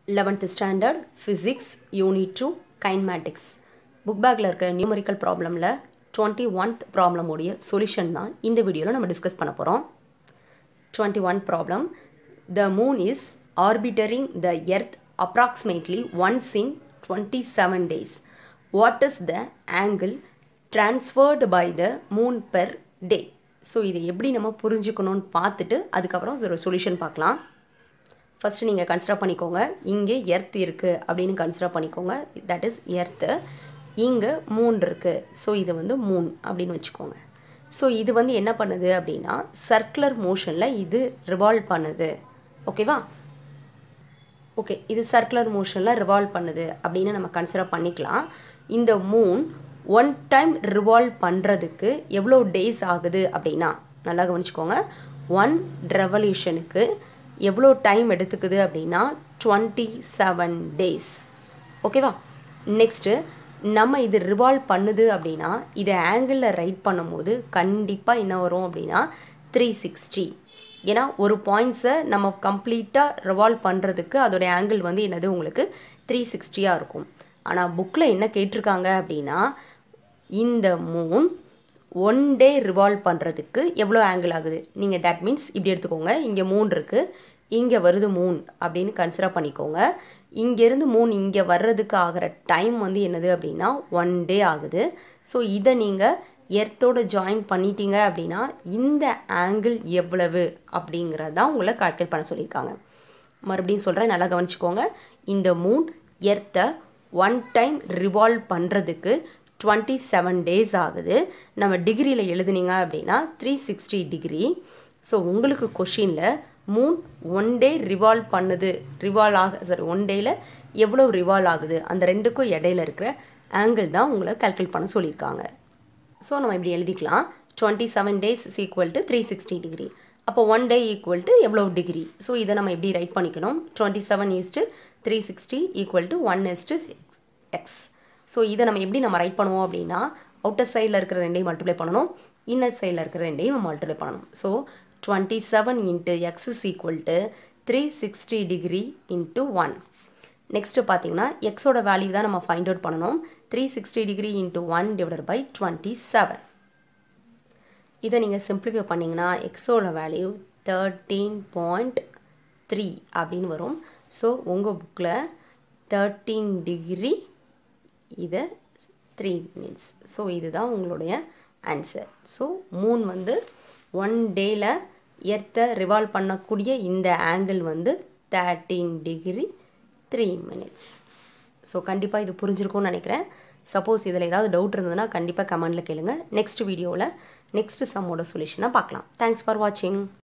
eleventh standard physics unit two kinematics book பேக்கில் இருக்கிற numerical ப்ராப்ளமில் டுவெண்ட்டி ஒன்த் ப்ராப்ளமுடைய சொல்யூஷன் தான் இந்த வீடியோவில் நம்ம டிஸ்கஸ் பண்ண போகிறோம் twenty one problem the moon is orbiting the earth approximately once in twenty seven days what is the angle transferred by the moon per day so இதை எப்படி நம்ம புரிஞ்சுக்கணும்னு பார்த்துட்டு அதுக்கப்புறம் ஒரு சொல்யூஷன் பார்க்கலாம் ஃபஸ்ட்டு நீங்கள் கன்சிடர் பண்ணிக்கோங்க இங்கே எர்த் இருக்குது அப்படின்னு கன்சிடர் பண்ணிக்கோங்க தட் இஸ் எர்த்து இங்கே மூன் இருக்குது ஸோ இது வந்து மூன் அப்படின்னு வச்சுக்கோங்க ஸோ இது வந்து என்ன பண்ணுது அப்படின்னா சர்க்குலர் மோஷனில் இது ரிவால்வ் பண்ணுது ஓகேவா ஓகே இது சர்க்குலர் மோஷனில் ரிவால்வ் பண்ணுது அப்படின்னு நம்ம கன்சிடர் பண்ணிக்கலாம் இந்த மூன் ஒன் டைம் ரிவால்வ் பண்ணுறதுக்கு எவ்வளோ டேஸ் ஆகுது அப்படின்னா நல்லா கவனிச்சுக்கோங்க ஒன் ரெவல்யூஷனுக்கு எவ்வளோ டைம் எடுத்துக்குது அப்படின்னா டுவெண்ட்டி செவன் டேஸ் ஓகேவா நெக்ஸ்ட்டு நம்ம இது ரிவால்வ் பண்ணுது அப்படின்னா இதை ஆங்கிளில் ரைட் பண்ணும்போது கண்டிப்பாக என்ன வரும் அப்படின்னா த்ரீ சிக்ஸ்டி ஏன்னா ஒரு பாயிண்ட்ஸை நம்ம கம்ப்ளீட்டாக ரிவால்வ் பண்ணுறதுக்கு அதோடைய ஆங்கிள் வந்து என்னது உங்களுக்கு த்ரீ சிக்ஸ்டியாக இருக்கும் ஆனால் புக்கில் என்ன கேட்டிருக்காங்க அப்படின்னா இந்த மூன் ஒன் டே ரிவால்வ் பண்ணுறதுக்கு எவ்வளோ ஆங்கிள் ஆகுது நீங்கள் தட் மீன்ஸ் இப்படி எடுத்துக்கோங்க இங்கே மூன் இருக்குது இங்கே வருது மூன் அப்படின்னு கன்சிடர் பண்ணிக்கோங்க இங்கேருந்து மூன் இங்கே வர்றதுக்கு ஆகிற டைம் வந்து என்னது அப்படின்னா ஒன் டே ஆகுது ஸோ இதை நீங்கள் எர்த்தோட ஜாயின் பண்ணிட்டீங்க அப்படின்னா இந்த ஆங்கிள் எவ்வளவு அப்படிங்கிறது தான் உங்களை கால்குலேட் பண்ண சொல்லியிருக்காங்க மறுபடியும் சொல்கிறேன் நல்லா கவனிச்சுக்கோங்க இந்த மூன் எர்த்தை ஒன் டைம் ரிவால்வ் பண்ணுறதுக்கு டுவெண்ட்டி செவன் டேஸ் ஆகுது நம்ம டிகிரியில் எழுதுனீங்க அப்படின்னா த்ரீ சிக்ஸ்டி டிகிரி ஸோ உங்களுக்கு கொஷினில் மூன் ஒன் டே ரிவால்வ் பண்ணுது ரிவால்வ் ஆக சாரி ஒன் டேயில் எவ்வளோ ரிவால்வ் ஆகுது அந்த ரெண்டுக்கும் இடையில இருக்கிற ஆங்கிள் தான் உங்களை கால்குலேட் பண்ண சொல்லியிருக்காங்க ஸோ நம்ம இப்படி எழுதிக்கலாம் twenty seven days is equal to three sixty degree அப்போ ஒன் டே ஈக்குவல் டு எவ்வளோ டிகிரி ஸோ இதை நம்ம எப்படி ரைட் பண்ணிக்கணும் twenty seven is to three sixty equal to one is to X so இதை நம்ம எப்படி நம்ம ரைட் பண்ணுவோம் அப்படின்னா அவுட்டர் சைடில் இருக்கிற ரெண்டையும் மல்டிப்ளை பண்ணணும் இன்னர் சைடில் இருக்கிற ரெண்டையும் நம்ம மல்டிப்ளை பண்ணணும் so twenty seven into X is equal to three sixty degree into one next பார்த்தீங்கன்னா எக்ஸோட வேல்யூ தான் நம்ம ஃபைண்ட் அவுட் பண்ணணும் three sixty degree into one divided by twenty seven இதை நீங்கள் சிம்பிளிஃபை பண்ணிங்கன்னா எக்ஸோட வேல்யூ தேர்ட்டீன் பாயிண்ட் த்ரீ அப்படின்னு வரும் ஸோ உங்கள் புக்கில் தேர்ட்டீன் டிகிரி இதை த்ரீ மினிட்ஸ் ஸோ இதுதான் உங்களுடைய ஆன்சர் ஸோ மூன் வந்து ஒன் டேயில் எர்த்தை ரிவால்வ் பண்ணக்கூடிய இந்த ஆங்கிள் வந்து thirteen degree three minutes so கண்டிப்பாக இது புரிஞ்சிருக்கும்னு நினைக்கிறேன் சப்போஸ் இதில் ஏதாவது டவுட் இருந்ததுன்னா கண்டிப்பாக கமெண்டில் கேளுங்க நெக்ஸ்ட் வீடியோவில் நெக்ஸ்ட் சம்மோட சொல்யூஷனாக பார்க்கலாம் தேங்க்ஸ் ஃபார் வாட்சிங்